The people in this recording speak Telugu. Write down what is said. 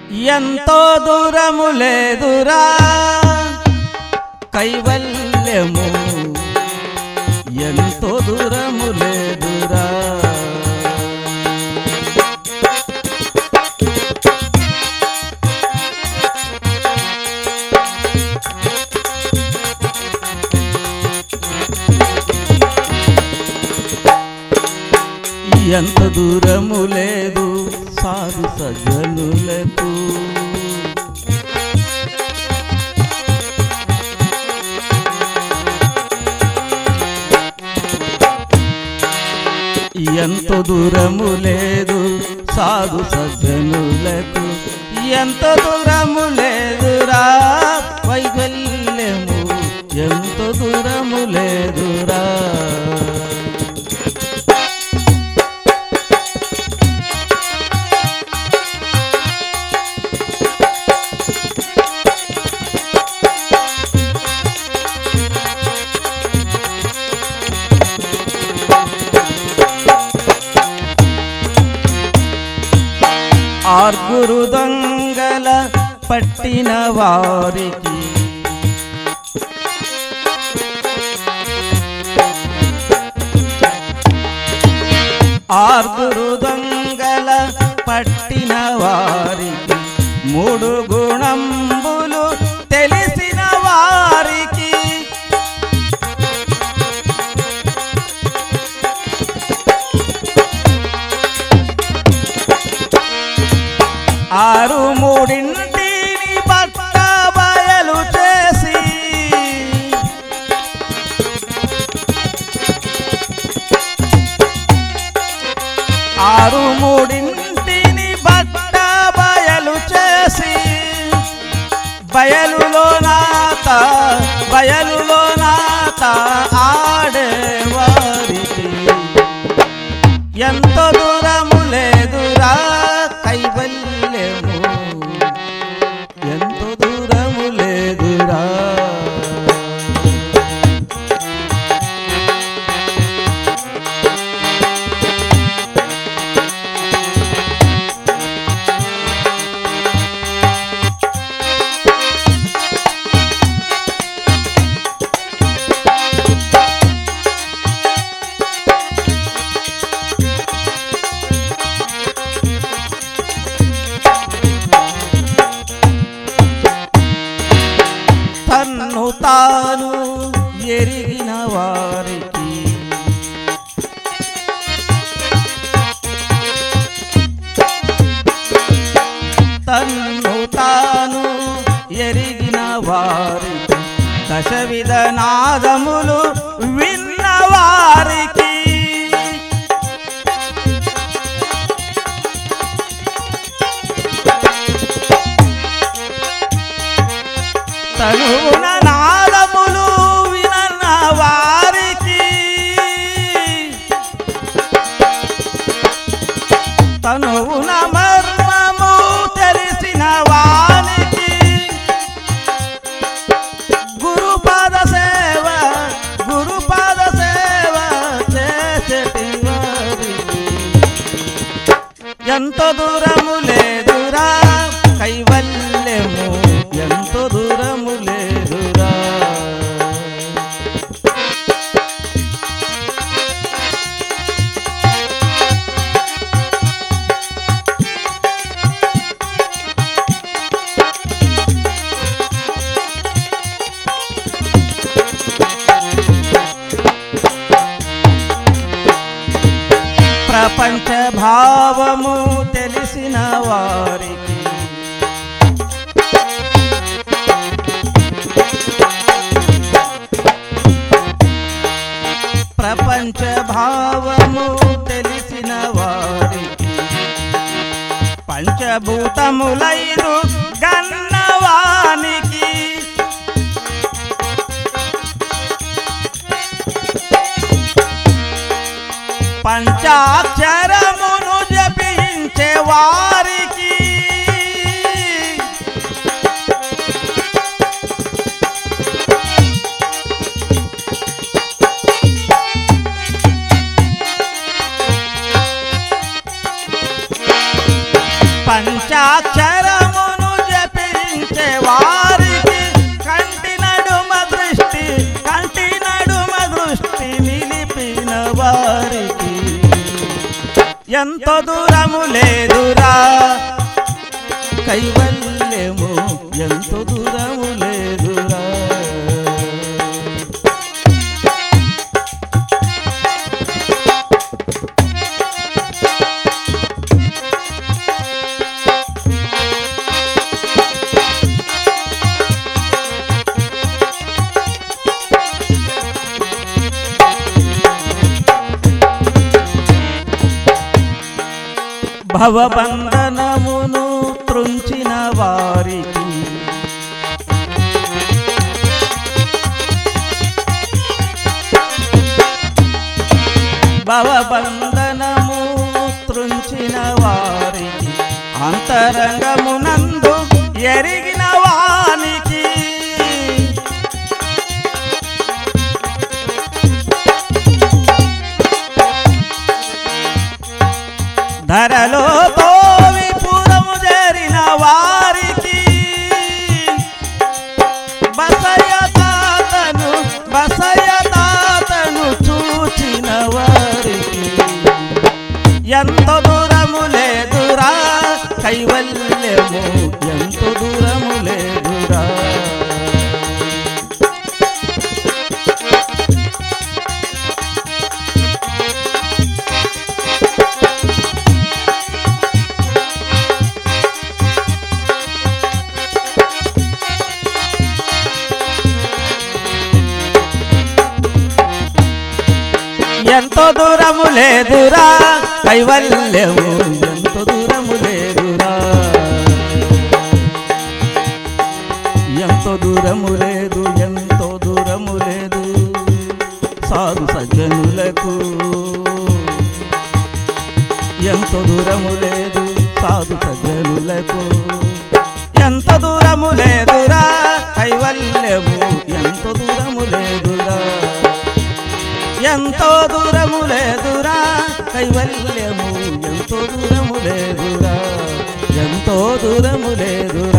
ఎంతో దూరము లేదురా కైవల్యము ఎంతో దూరము లేదురా ఎంత దూరము లేదు సాధు సజ్జనులకు ఎంత దూరము లేదు సాధు సజ్జనులకు ఎంత దూరము లేదురా వైకల్యము ఎంత దూరము లేదురా ఆర్గురు దొంగల పట్టిన వారికి ఆర్గురు దొంగల పట్టిన వారికి మూడు గుణంబులు తెలిసిన వారికి ఆరు మూడింటిని పట్ట బయలు చేసి ఆరు మూడింటిని బట్ట బయలు చేసి బయలులో నాత బయలులో నాత ఆడేవారికి ఎంత దూరము లేదురా కైవల్యము ఎంత దూరము లేదురా తన్ను తాను ఎరిగిన వారికి తన్ను తాను ఎరిగిన వారికి దశ విధ నాదములు విన్న వారికి తనువున నాదములు వినన్న వారికి తనువున మర్మము తెలిసిన వానికి గురుపాద సేవ గురుపాద సేవ చేసేటి వారికి ఎంత దూరము లేదురా కైవల్యము ఎంత దూరము లేదురా ప్రపంచ భావము తెలిసిన వారికి ప్రపంచ భావము తెలిసిన వారికి పంచభూతములైరు గన్నవానికి పంచాక్షరమును జపించే వారికి పంచాక్షరమును ఎంతో దూరము లేదురా కైవల్యము ఎంతో దూరము లేదురా భవబంధనమును త్రుంచిన వారికి భవబంధనము త్రుంచిన వారికి అంతరంగమునందు ఎరిగిన వానికి ధరలో తోవి పురము చేరిన వారికి బసయ తాతను బసయ తాతను చూచిన వారికి ఎంత దూరము లేదురా కైవల్యము ఎంత దూరము లేదురా ఎంతో దూరము లేదురా కైవల్యము ఎంతో దూరము లేదురా ఎంతో దూరము లేదు ఎంతో దూరము లేదు సాధు సజ్జనులకు ఎంతో దూరము లేదు సాధు సజ్జనులకు ఎంత దూరము లేదురా కైవల్యము ఎంతో దూరము లేదురా ఎంతో దూరము లేదురా కైవల్యము ఎంతో దూరము లేదురా ఎంతో దూరము లేదురా